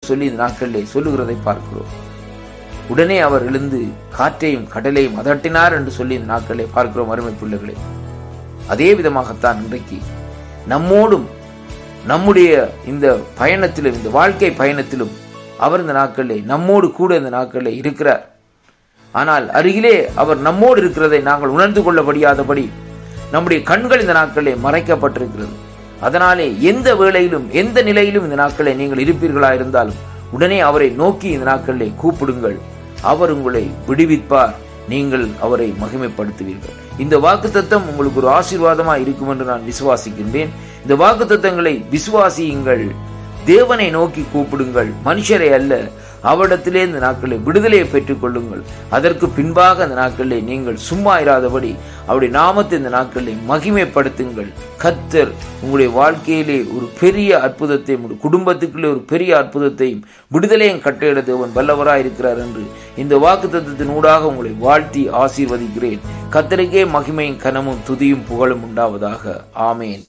சொல்லி இந்த நாட்களிலே சொல்லுகிறதை பார்க்கிறோம் உடனே அவர் எழுந்து காற்றையும் கடலையும் அதட்டினார் என்று சொல்லி இந்த நாட்களிலே பார்க்கிறோம் அருமை பிள்ளைகளே அதே விதமாகத்தான் இன்றைக்கு நம்மோடும் நம்முடைய இந்த பயணத்திலும் இந்த வாழ்க்கை பயணத்திலும் அவர் இந்த நாட்களிலே நம்மோடு கூட இந்த நாட்களிலே இருக்கிறார் ஆனால் அருகிலே அவர் நம்மோடு இருக்கிறதை நாங்கள் உணர்ந்து கொள்ளபடியாதபடி நம்முடைய கண்கள் இந்த நாட்களிலே மறைக்கப்பட்டிருக்கிறது அதனாலே எந்த வேளையிலும் எந்த நிலையிலும் இந்த நாட்களிலே நீங்கள் இருப்பீர்களா இருந்தாலும் உடனே அவரை நோக்கி இந்த நாட்களிலே கூப்பிடுங்கள் அவர் உங்களை விடுவிப்பார் நீங்கள் அவரை மகிமைப்படுத்துவீர்கள் இந்த வாக்குத்தத்தம் உங்களுக்கு ஒரு ஆசீர்வாதமா இருக்கும் என்று நான் விசுவாசிக்கின்றேன் இந்த வாக்குத்தத்தங்களை விசுவாசியுங்கள் தேவனை நோக்கி கூப்பிடுங்கள் மனுஷரை அல்ல அவரிடத்திலே இந்த நாட்களில் விடுதலையை பெற்றுக் கொள்ளுங்கள் அதற்கு பின்பாக அந்த நாட்களிலே நீங்கள் சும்மா இராதபடி அவருடைய நாமத்தை இந்த நாட்களில் மகிமைப்படுத்துங்கள் கத்தர் உங்களுடைய வாழ்க்கையிலே ஒரு பெரிய அற்புதத்தை உங்களுடைய குடும்பத்துக்குள்ளே ஒரு பெரிய அற்புதத்தையும் விடுதலையும் கட்டையிட தேவன் வல்லவராய் இருக்கிறார் என்று இந்த வாக்கு தத்துவத்தின் ஊடாக உங்களை வாழ்த்தி ஆசீர்வதிக்கிறேன் கத்தருக்கே மகிமையும் கனமும் துதியும் புகழும் உண்டாவதாக ஆமேன்